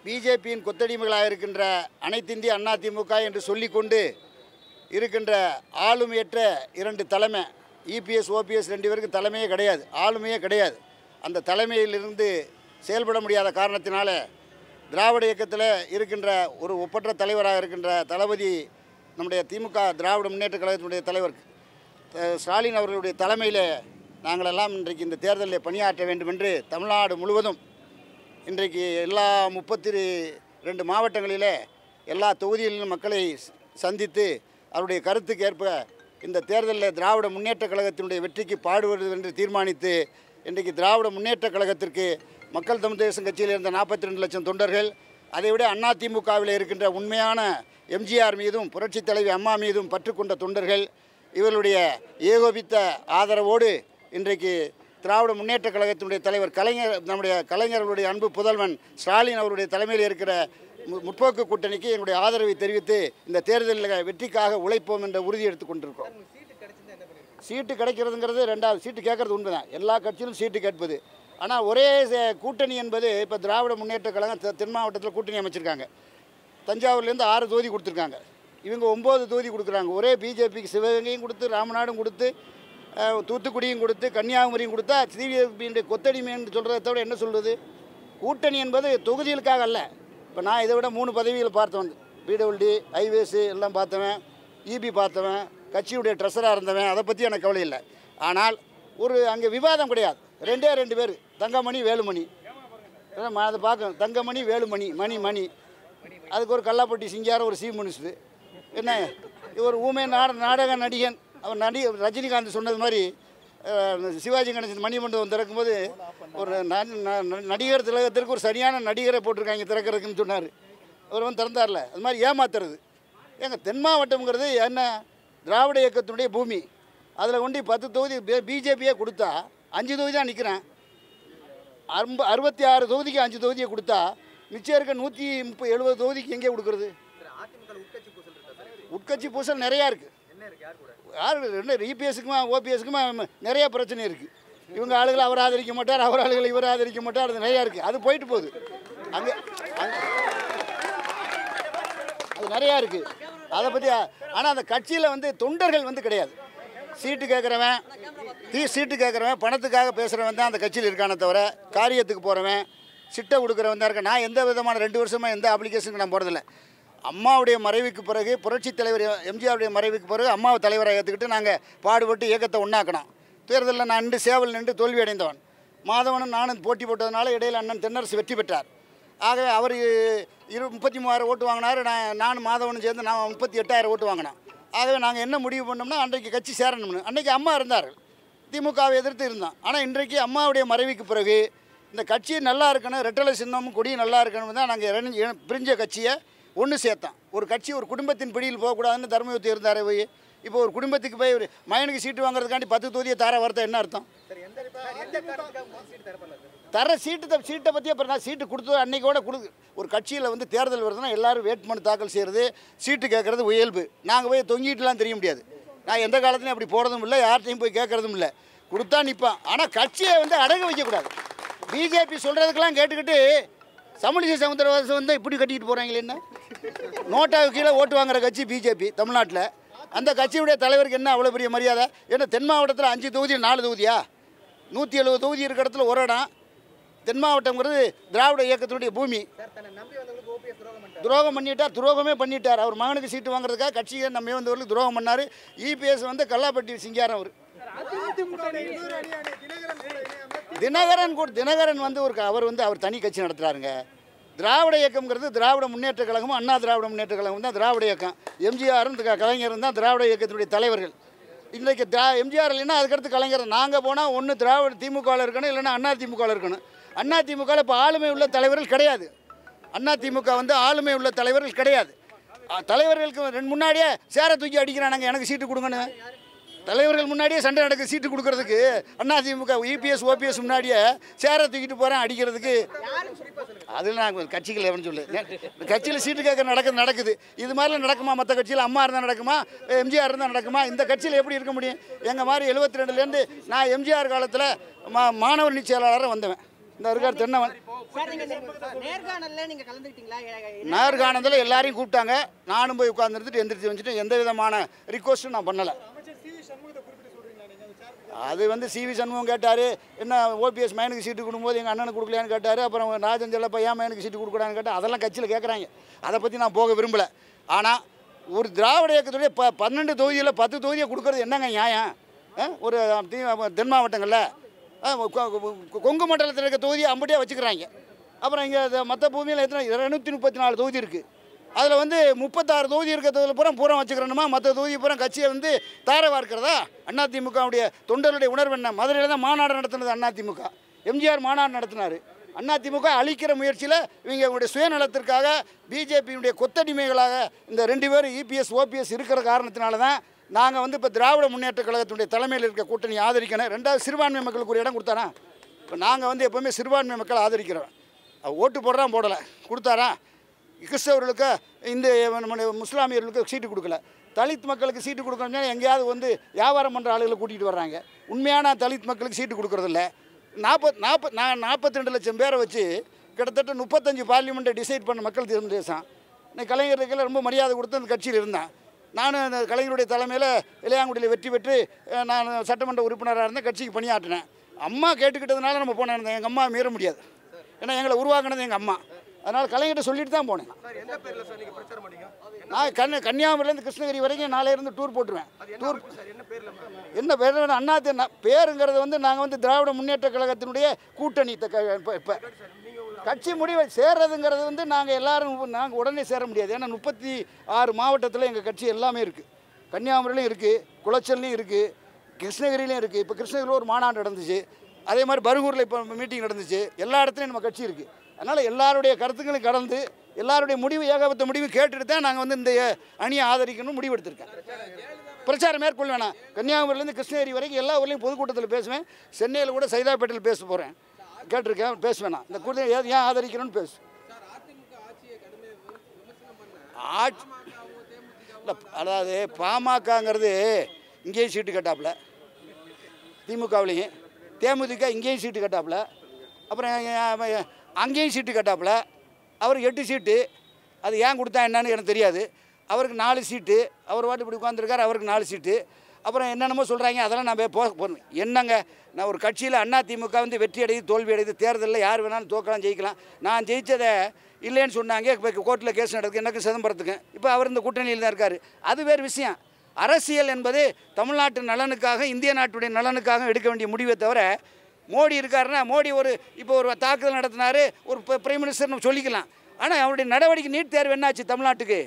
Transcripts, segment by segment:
பிஜேபியின் கொத்தடிமைகளாக இருக்கின்ற அனைத்திந்திய அண்ணா திமுக என்று சொல்லிக்கொண்டு இருக்கின்ற ஆளுமையற்ற இரண்டு தலைமை இபிஎஸ் ஓபிஎஸ் ரெண்டு பேருக்கு தலைமையே கிடையாது ஆளுமையே கிடையாது அந்த தலைமையிலிருந்து செயல்பட முடியாத காரணத்தினால திராவிட இயக்கத்தில் இருக்கின்ற ஒரு ஒப்பற்ற தலைவராக இருக்கின்ற தளபதி நம்முடைய திமுக திராவிட முன்னேற்ற கழகத்தினுடைய தலைவர் அஹ், ஸ்டாலின் அவர்களுடைய தலைமையில் நாங்களெல்லாம் இன்றைக்கு இந்த தேர்தலில் பணியாற்ற வேண்டும் என்று தமிழ்நாடு முழுவதும் இன்றைக்கு எல்லா முப்பத்தி ரெண்டு மாவட்டங்களிலே எல்லா தொகுதிகளிலும் மக்களை ச- சந்தித்து அவருடைய கருத்துக்கு ஏற்ப இந்த தேர்தலில் திராவிட முன்னேற்ற கழகத்தினுடைய வெற்றிக்கு பாடுவது என்று தீர்மானித்து இன்றைக்கு திராவிட முன்னேற்ற கழகத்திற்கு மக்கள் தமிழ் தேசம் கட்சியில் இருந்த நாற்பத்தி ரெண்டு லட்சம் தொண்டர்கள் அதைவிட அண்ணா திமுகவில் இருக்கின்ற உண்மையான எம்ஜிஆர் மீதும் புரட்சித் தலைவி அம்மா மீதும் பற்றுக்கொண்ட தொண்டர்கள் இவர்களுடைய ஏகோபித்த ஆதரவோடு இன்றைக்கு திராவிட முன்னேற்ற கழகத்தினுடைய தலைவர் கலைஞர் நம்முடைய கலைஞர்களுடைய அன்பு புதல்வன் ஸ்டாலின் அவருடைய தலைமையில் இருக்கிற மு- முற்போக்கு கூட்டணிக்கு எங்களுடைய ஆதரவை தெரிவித்து இந்த தேர்தலில் வெற்றிக்காக உழைப்போம் என்ற உறுதி எடுத்துக் கொண்டிருக்கோம் சீட்டு கிடைக்கிறதுங்கிறது ரெண்டாவது சீட்டு கேட்கறது உண்மைதான் எல்லா கட்சியிலும் சீட்டு கேட்பது ஆனால் ஒரே ச- கூட்டணி என்பது இப்போ திராவிட முன்னேற்ற கழகம் தெ- தென் மாவட்டத்தில் கூட்டணி அமைச்சிருக்காங்க தஞ்சாவூர்லேருந்து ஆறு தொகுதி கொடுத்துருக்காங்க இவங்க ஒம்பது தொகுதி கொடுக்குறாங்க ஒரே பிஜேபிக்கு சிவகங்கையும் கொடுத்து ராமநாடும் கொடுத்து அஹ், தூத்துக்குடியும் கொடுத்து கன்னியாகுமரியும் கொடுத்தா சிபிஎஸ்பியுடைய கொத்தடிமைன்னு சொல்கிறத தவிர என்ன சொல்கிறது கூட்டணி என்பது தொகுதிகளுக்காக அல்ல இப்போ நான் இதை விட மூணு பதவிகள் பார்த்தவன் பிடபிள்டி ஹைவேஸு எல்லாம் பார்த்தவன் இபி பார்த்தவன் கட்சியுடைய ட்ரெஸராக இருந்தவன் அதை பற்றி எனக்கு கவலை இல்லை ஆனால் ஒரு அங்கே விவாதம் கிடையாது ரெண்டே ரெண்டு பேர் தங்கமணி வேலுமணி அதான் அதை பார்க்கணும் தங்கமணி வேலுமணி மணி மணி அதுக்கு ஒரு கல்லாப்பட்டி சிங்காரம் ஒரு சீஃப் மினிஸ்டர் என்ன இவர் ஊமை நாட நாடக நடிகன் அவர் நடி ரஜினிகாந்த் சொன்னது மாதிரி அஹ், சிவாஜி கணேசன் மணிமண்டபம் திறக்கும்போது ஒரு ந- ந- நடிகர் திலகத்திற்கு ஒரு சரியான நடிகரை போட்டிருக்காங்க திறக்கிறதுக்குன்னு சொன்னார் அவர் வந்து திறந்தார்ல அது மாதிரி ஏமாத்துறது எங்கள் தென் மாவட்டம்ங்கிறது என்ன திராவிட இயக்கத்தினுடைய பூமி அதில் கொண்டு பத்து தொகுதி பிஜேபியே கொடுத்தா அஞ்சு தொகுதி தான் நிற்கிறேன் அம்ப அறுபத்தி ஆறு தொகுதிக்கு அஞ்சு தொகுதியை கொடுத்தா மிச்சம் இருக்க நூற்றி முப்பது எழுபது தொகுதிக்கு எங்கே கொடுக்குறது உட்கட்சி பூசல் நிறையா இருக்குது யார் ரெண்டு இபிஎஸ்க்குமா ஓபிஎஸ்க்குமா நிறைய பிரச்சனை இருக்குது இவங்க ஆளுகளை அவர் ஆதரிக்க மாட்டார் அவர் ஆளுகளை இவர் ஆதரிக்க மாட்டார் அது நிறையா இருக்குது அது போயிட்டு போகுது அங்கே அங்கே அது நிறையா இருக்குது அதை பற்றி ஆனால் அந்த கட்சியில் வந்து தொண்டர்கள் வந்து கிடையாது சீட்டு கேட்குறவன் தீ சீட்டு கேட்குறவன் பணத்துக்காக பேசுகிறவன் தான் அந்த கட்சியில் இருக்கானே தவிர காரியத்துக்கு போகிறவன் சிட்டை கொடுக்குறவன் தான் இருக்கேன் நான் எந்த விதமான ரெண்டு வருஷமாக எந்த அப்ளிகேஷனுக்கு நான் போகிறதில்ல அம்மாவுடைய மறைவுக்கு பிறகு புரட்சித் தலைவர் எம்ஜிஆருடைய மறைவுக்கு பிறகு அம்மாவை தலைவராக ஏற்றுக்கிட்டு நாங்கள் பாடுபட்டு இயக்கத்தை ஒன்றாக்கணும் தேர்தலில் நான் நின்று சேவல் நின்று தோல்வி அடைந்தவன் மாதவனும் நானும் போட்டி போட்டதுனால இடையில் அண்ணன் தென்னரசு வெற்றி பெற்றார் ஆகவே அவர் இரு முப்பத்தி மூவாயிரம் ஓட்டு வாங்கினார் நான் நானும் மாதவனும் சேர்ந்து நான் முப்பத்தி எட்டாயிரம் ஓட்டு வாங்கினேன் ஆகவே நாங்கள் என்ன முடிவு பண்ணோம்னா அன்றைக்கு கட்சி சேரணும்னு அன்றைக்கி அம்மா இருந்தார்கள் திமுகவை எதிர்த்து இருந்தான் ஆனால் இன்றைக்கு அம்மாவுடைய மறைவுக்கு பிறகு இந்த கட்சி நல்லா இருக்கணும் ரெட்டலை சின்னமும் கொடியும் நல்லா இருக்கணும் தான் நாங்கள் பிரிஞ்ச கட்சியை ஒன்று சேர்த்தோம் ஒரு கட்சி ஒரு குடும்பத்தின் பிடியில் போகக்கூடாதுன்னு தர்மயுத்தி இருந்தார் போய் இப்போ ஒரு குடும்பத்துக்கு போய் ஒரு மகனுக்கு சீட்டு வாங்குறதுக்காண்டி பத்து தொகுதியை தர வரத்த என்ன அர்த்தம் தர சீட்டு த- சீட்டை பற்றி அப்புறம் நான் சீட்டு கொடுத்து அன்னைக்கோட கொடு ஒரு கட்சியில் வந்து தேர்தல் வருதுன்னா எல்லாரும் வேட்புமனு தாக்கல் செய்கிறது சீட்டு கேட்குறது இயல்பு நாங்கள் போய் தொங்கிட்டுலாம் தெரிய முடியாது நான் எந்த காலத்துலையும் அப்படி போகிறதும் இல்லை யார்கிட்டையும் போய் கேட்குறதும் இல்லை கொடுத்தா நிற்பான் ஆனால் கட்சியை வந்து அடகு வைக்கக்கூடாது பிஜேபி சொல்கிறதுக்கெல்லாம் கேட்டுக்கிட்டு தமிழிசை சவுந்தரவாசம் வந்து இப்படி கட்டிக்கிட்டு போகிறாங்களே என்ன நோட்டாவுக்கு கீழே ஓட்டு வாங்குற கட்சி பிஜேபி தமிழ்நாட்டில் அந்த கட்சியுடைய தலைவருக்கு என்ன அவ்வளோ பெரிய மரியாதை ஏன்னா தென் மாவட்டத்தில் அஞ்சு தொகுதி நாலு தொகுதியா நூற்றி எழுபது தொகுதி இருக்கிற இடத்துல ஒரு இடம் தென் மாவட்டங்கிறது திராவிட இயக்கத்தினுடைய பூமி துரோகம் பண்ணிட்டார் துரோகமே பண்ணிட்டார் அவர் மகனுக்கு சீட்டு வாங்குறதுக்காக கட்சியை நம்ம வந்தவர்களுக்கு துரோகம் பண்ணார் இபிஎஸ் வந்து கல்லாப்பட்டி சிங்காரம் அவர் தினகரன் கூட தினகரன் வந்து ஒரு க- அவர் வந்து அவர் தனி கட்சி நடத்துகிறாருங்க திராவிட இயக்கம்ங்கிறது திராவிட முன்னேற்ற கழகமும் அண்ணா திராவிட முன்னேற்ற கழகம் தான் திராவிட இயக்கம் எம்ஜிஆரும் க- கலைஞரும் தான் திராவிட இயக்கத்தினுடைய தலைவர்கள் இன்றைக்கு திரா எம்ஜிஆர் இல்லைன்னா அதுக்கடுத்து கலைஞர் நாங்கள் போனால் ஒன்று திராவிட திமுகவில் இருக்கணும் இல்லைன்னா அண்ணா திமுகவில் இருக்கணும் அண்ணா திமுகவில் இப்போ ஆளுமை உள்ள தலைவர்கள் கிடையாது அண்ணா திமுக வந்து ஆளுமை உள்ள தலைவர்கள் கிடையாது அ, தலைவர்களுக்கு ரெண்டு முன்னாடியே சேர தூக்கி அடிக்கிறானுங்க எனக்கு சீட்டு கொடுங்கன்னு தலைவர்கள் முன்னாடியே சண்டை நடக்குது சீட்டு கொடுக்கறதுக்கு அண்ணா திமுக இபிஎஸ் ஓபிஎஸ் முன்னாடியே சேர தூக்கிட்டு போகிறேன் அடிக்கிறதுக்கு அதில் நான் கட்சிகள் எவன்னு சொல்லு கட்சியில் சீட்டு கேட்க நடக்குது நடக்குது இது மாதிரிலாம் நடக்குமா மற்ற கட்சியில் அம்மா இருந்தால் நடக்குமா எம்ஜிஆர் இருந்தால் நடக்குமா இந்த கட்சியில் எப்படி இருக்க முடியும் எங்கள் மாதிரி எழுபத்தி ரெண்டுலேருந்து நான் எம்ஜிஆர் காலத்தில் மா மாணவர் நீச்சலாளராக வந்தவன் இந்த இருக்கார் தென்னவன் சார் நீங்க நே- நேர்காணல்ல நீங்க கலந்துக்கிட்டீங்களா எ- என்ன- நேர்காணத்தில் எல்லாரையும் கூப்பிட்டாங்க நானும் போய் உட்காந்துருந்துட்டு எந்திரிச்சு வந்துட்டு எந்த விதமான ரிக்வஸ்ட்டும் நான் பண்ணலை அது வந்து சிவி சண்முகம் கேட்டார் என்ன ஓபிஎஸ் மயனுக்கு சீட்டு கொடுக்கும்போது எங்கள் அண்ணனுக்கு கொடுக்கலையான்னு கேட்டார் அப்புறம் ராஜன் செல்லப்பா ஏன் மயனுக்கு சீட்டு கொடுக்கூடாதுன்னு கேட்டால் அதெல்லாம் கட்சியில் கேட்குறாங்க அதை பற்றி நான் போக விரும்பலை ஆனால் ஒரு திராவிட இயக்கத்துடைய ப பன்னெண்டு தொகுதியில் பத்து தொகுதியை கொடுக்கறது என்னங்க நியாயம் ஆ? ஒரு தி தென் மாவட்டங்களில் ஆ, கொ- கொ- கொங்கு மண்டலத்தில் இருக்க தொகுதியை அம்பட்டியாக வச்சுக்கிறாங்க அப்புறம் இங்கே மற்ற பூமியில் எத்தனை இரநூத்தி முப்பத்தி நாலு தொகுதி இருக்குது அதில் வந்து முப்பத்தாறு தொகுதி இருக்கிறதுல பூரா பூரா வச்சுக்கிறணுமா மற்ற தொகுதி பூரா கட்சியை வந்து தாரை வார்க்கிறதா அதிமுகவுடைய தொண்டர்களுடைய உணர்வு என்ன மதுரையில் தான் மாநாடு நடத்துனது அதிமுக எம்ஜிஆர் மாநாடு நடத்தினார் அதிமுக அழிக்கிற முயற்சியில் இவங்க இவங்களுடைய சுயநலத்திற்காக பிஜேபியினுடைய கொத்தடிமைகளாக இந்த ரெண்டு பேரும் இபிஎஸ் ஓபிஎஸ் இருக்கிற காரணத்தினால தான் நாங்கள் வந்து இப்போ திராவிட முன்னேற்ற கழகத்தினுடைய தலைமையில் இருக்க கூட்டணி ஆதரிக்கணும் ரெண்டாவது சிறுபான்மை மக்களுக்கு ஒரு இடம் கொடுத்தாரா இப்போ நாங்கள் வந்து எப்போவுமே சிறுபான்மை மக்கள் ஆதரிக்கிறோம் அவர் ஓட்டு போடுறான் போடலை கொடுத்தாரா கிறிஸ்தவர்களுக்கு இந்த நம்முடைய முஸ்லாமியர்களுக்கு சீட்டு கொடுக்கல தலித் மக்களுக்கு சீட்டு கொடுக்கணும்னா எங்கேயாவது வந்து வியாபாரம் பண்ணுற ஆளுகளை கூட்டிகிட்டு வர்றாங்க உண்மையான தலித் மக்களுக்கு சீட்டு கொடுக்கறதில்ல நாற்பத் நாற்பத் நான் நாற்பத்தி ரெண்டு லட்சம் பேரை வச்சு கிட்டத்தட்ட முப்பத்தஞ்சு பார்லிமெண்ட்டை டிசைட் பண்ண மக்கள் தேர்ந்து தேசம் இன்னைக்கு கலைஞர்களுக்கெல்லாம் ரொம்ப மரியாதை கொடுத்து அந்த கட்சியில் இருந்தேன் நானும் அந்த கலைஞருடைய தலைமையில் இளையாங்குடியில் வெற்றி பெற்று அஹ், நான் சட்டமன்ற உறுப்பினராக இருந்தேன் கட்சிக்கு பணியாற்றினேன் அம்மா கேட்டுக்கிட்டதுனால நம்ம போனேன் எங்கள் அம்மா மீற முடியாது ஏன்னா எங்களை உருவாக்குனது எங்கள் அம்மா அதனால் கலைஞர்கிட்ட சொல்லிட்டு தான் போனேன் சார் எந்த பேர்ல சார் நீங்க பிரச்சாரம் பண்ணீங்க நான் கன்ன கன்னியாகுமரியிலேருந்து கிருஷ்ணகிரி வரைக்கும் நாளையிலேருந்து டூர் போட்டுருவேன் அது என்ன அமைப்பு சார் என்ன பேர்ல பண்ணீங்க? என்ன பேர் அண்ணா தி- பேருங்கிறது வந்து நாங்கள் வந்து திராவிட முன்னேற்ற கழகத்தினுடைய கூட்டணி இப்போ இப்போ கட்சி முடிவை சேர்றதுங்கிறது வந்து நாங்கள் எல்லாரும் நாங்கள் உடனே சேர முடியாது ஏன்னா முப்பத்தி ஆறு மாவட்டத்தில் எங்கள் கட்சி எல்லாமே இருக்குது கன்னியாகுமரியிலையும் இருக்குது குளச்சல்லையும் இருக்குது கிருஷ்ணகிரிலையும் இருக்குது இப்போ கிருஷ்ணகிரியில் ஒரு மாநாடு நடந்துச்சு அதே மாதிரி பருகூரில் இப்போ மீட்டிங் நடந்துச்சு எல்லா இடத்துலையும் நம்ம கட்சி இருக்குது அதனால் எல்லாருடைய கருத்துக்களும் கடந்து எல்லாருடைய முடிவு ஏகபத்த முடிவு கேட்டுட்டு தான் நாங்கள் வந்து இந்த அணியை ஆதரிக்கணும்னு முடிவெடுத்திருக்கேன் பிரச்சாரம் மேற்கொள்ள வேணாம் கன்னியாகுமரியிலேருந்து கிருஷ்ணகிரி வரைக்கும் எல்லா ஊர்லேயும் பொதுக்கூட்டத்தில் பேசுவேன் சென்னையில் கூட சைதாப்பேட்டையில் பேச போகிறேன் கேட்டிருக்கேன் பேசுவேன் நான் இந்த கூட்டத்தை ஏன் ஏன் ஆதரிக்கணும்னு பேசு ஆட்சி இல்லை அதாவது பாமகங்கிறது இங்கேயும் சீட்டு கட்டாப்புல திமுகவுலேயும் தேமுதிக இங்கேயும் சீட்டு கட்டாப்புல அப்புறம் அஹ், அங்கேயும் சீட்டு கட்டாப்புல அவருக்கு எட்டு சீட்டு அது ஏன் கொடுத்தா என்னன்னு எனக்கு தெரியாது அவருக்கு நாலு சீட்டு அவர் வாட்டு இப்படி உட்காந்துருக்காரு அவருக்கு நாலு சீட்டு அப்புறம் என்னென்னமோ சொல்கிறாங்க அதெல்லாம் நான் போய் போக போகணும் என்னங்க நான் ஒரு கட்சியில் அண்ணா திமுக வந்து வெற்றி அடையுது தோல்வி அடையுது தேர்தலில் யார் வேணாலும் தோக்கலாம் ஜெயிக்கலாம் நான் ஜெயிச்சதை இல்லைன்னு சொன்னாங்க இப்போ கோர்ட்டில் கேஸ் நடக்குது எனக்கு சிதம்பரத்துக்கு இப்போ அவர் இந்த கூட்டணியில் தான் இருக்கார் அது வேறு விஷயம் அரசியல் என்பது தமிழ்நாட்டு நலனுக்காக இந்திய நாட்டுடைய நலனுக்காக எடுக்க வேண்டிய முடிவை தவிர மோடி இருக்காருன்னா மோடி ஒரு இப்போ ஒரு தாக்குதல் நடத்தினாரு ஒரு ப- பிரைம் மினிஸ்டர் நம்ம சொல்லிக்கலாம் ஆனால் அவருடைய நடவடிக்கை நீட் தேர்வு என்னாச்சு தமிழ்நாட்டுக்கு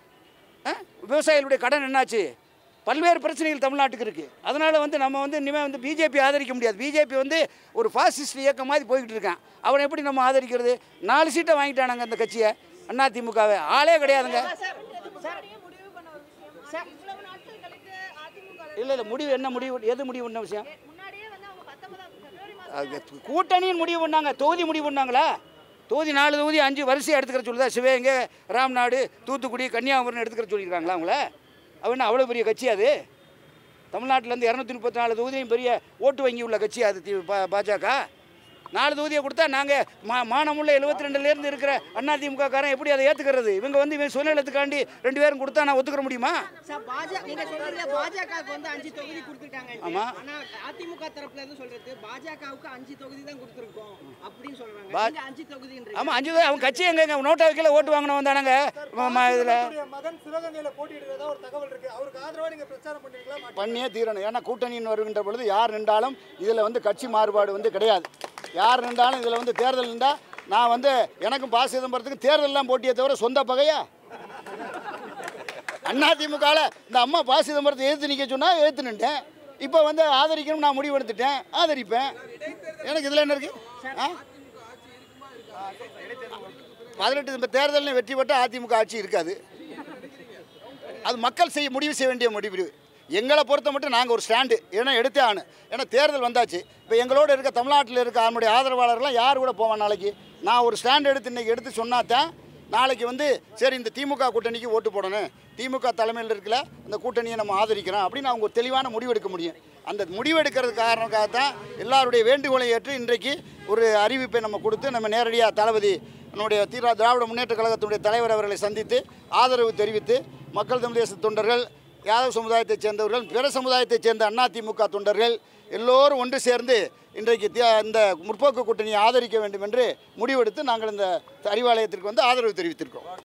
ஆ? விவசாயிகளுடைய கடன் என்னாச்சு பல்வேறு பிரச்சனைகள் தமிழ்நாட்டுக்கு இருக்குது அதனால் வந்து நம்ம வந்து இனிமேல் வந்து பிஜேபி ஆதரிக்க முடியாது பிஜேபி வந்து ஒரு ஃபாசிஸ்ட் இயக்கம் மாதிரி போய்கிட்டு இருக்கான் அவனை எப்படி நம்ம ஆதரிக்கிறது நாலு சீட்டை வாங்கிட்டானாங்க அந்த கட்சியை அதிமுகவை ஆளே கிடையாதுங்க சார் சார் முடிவு பண்ண ஒரு விஷயம் இவ்வளவு நாட்கள் கழித்து அதிமுக இல்லை இல்லை முடிவு என்ன முடிவு எது முடிவு என்ன விஷயம் முன்னாடியே வந்து அவங்க பத்தொன்பதாம் பிப்ரவரி மாதம் அது கூட்டணின்னு முடிவு பண்ணாங்க தொகுதி முடிவு பண்ணாங்களா தொகுதி நாலு தொகுதி அஞ்சு வரிசையாக எடுத்துக்கிற சொல்லுதா சிவகங்கை ராம்நாடு தூத்துக்குடி கன்னியாகுமரின்னு எடுத்துக்கிற சொல்லியிருக்காங்களா அவங்கள அவன் அவ்வளோ பெரிய கட்சி அது தமிழ்நாட்டிலேருந்து இரநூத்தி முப்பத்தி நாலு தொகுதியும் பெரிய ஓட்டு வங்கி உள்ள கட்சி அது தி- பா- பாஜக நாலு தொகுதியை கொடுத்தா நாங்கள் மா மானமுள்ள எழுபத்தி ரெண்டுலேருந்து இருக்கிற அதிமுக காரன் எப்படி அதை ஏற்றுக்கிறது இவங்க வந்து இவன் சுயநலத்துக்காண்டி ரெண்டு பேரும் கொடுத்தா நான் ஒத்துக்கிற முடியுமா சார் பாஜக நீங்க சொல்றீங்க பாஜகவுக்கு வந்து அஞ்சு தொகுதி கொடுத்துருக்காங்க ஆமா. ஆனா அதிமுக தரப்புல இருந்து சொல்றது பாஜகவுக்கு அஞ்சு தொகுதி தான் கொடுத்துருக்கோம் அப்படின்னு சொல்றாங்க பா- நீங்க அஞ்சு தொகுதின்றீங்க ஆமாம் அஞ்சு தொகுதி அவன் கட்சி எங்கங்க நோட்டா வைக்கல ஓட்டு வாங்கின வந்தானுங்க இதில் உங்களுடைய மகன் சிவகங்கையில போட்டியிடுறதா ஒரு தகவல் இருக்கு அவருக்கு ஆதரவா நீங்க பிரச்சாரம் பண்ணுவீங்களா மாட்டீங்களா? பண்ணியே தீரணும் ஏன்னா கூட்டணின்னு வருகின்ற பொழுது யார் நின்றாலும் இதில் வந்து கட்சி மாறுபாடு வந்து கிடையாது யார் நின்றாலும் இதில் வந்து தேர்தல் நின்றால் நான் வந்து எனக்கும் பா சிதம்பரத்துக்கு தேர்தல்லாம் போட்டியே தவிர சொந்த பகையா அதிமுகவில் இந்த அம்மா பா சிதம்பரத்தை எதிர்த்து நிற்க சொன்னால் எதிர்த்து நின்றேன் இப்போ வந்து ஆதரிக்கணும் நான் முடிவு எடுத்துட்டேன் ஆதரிப்பேன் எனக்கு இதில் என்ன இருக்கு ஆ பதினெட்டு இந்த தேர்தலில் வெற்றி பெற்ற அதிமுக ஆட்சி இருக்காது அது மக்கள் செய்ய முடிவு செய்ய வேண்டிய முடிவு எங்களை பொறுத்த மட்டும் நாங்கள் ஒரு ஸ்டாண்டு ஏன்னா எடுத்தே ஆகணும் ஏன்னா தேர்தல் வந்தாச்சு இப்போ எங்களோட இருக்க தமிழ்நாட்டில் இருக்க அவனுடைய ஆதரவாளர்லாம் யார் கூட போவான் நாளைக்கு நான் ஒரு ஸ்டாண்ட் எடுத்து இன்றைக்கி எடுத்து சொன்னா தான் நாளைக்கு வந்து சரி இந்த திமுக கூட்டணிக்கு ஓட்டு போடணும் திமுக தலைமையில் இருக்கிற அந்த கூட்டணியை நம்ம ஆதரிக்கிறோம் அப்படின்னு அவங்க ஒரு தெளிவான முடிவெடுக்க முடியும் அந்த முடிவெடுக்கிறது காரணக்காக தான் எல்லாருடைய வேண்டுகோளை ஏற்று இன்றைக்கு ஒரு அறிவிப்பை நம்ம கொடுத்து நம்ம நேரடியாக தளபதி நம்முடைய தீரா திராவிட முன்னேற்ற கழகத்தினுடைய தலைவர் அவர்களை சந்தித்து ஆதரவு தெரிவித்து மக்கள் தமிழ் தேச தொண்டர்கள் யாதவ சமுதாயத்தைச் சேர்ந்தவர்கள் பிற சமுதாயத்தைச் சேர்ந்த அதிமுக தொண்டர்கள் எல்லோரும் ஒன்று சேர்ந்து இன்றைக்கு தி- இந்த முற்போக்கு கூட்டணியை ஆதரிக்க வேண்டும் என்று முடிவெடுத்து நாங்கள் இந்த அறிவாலயத்திற்கு வந்து ஆதரவு தெரிவித்திருக்கிறோம்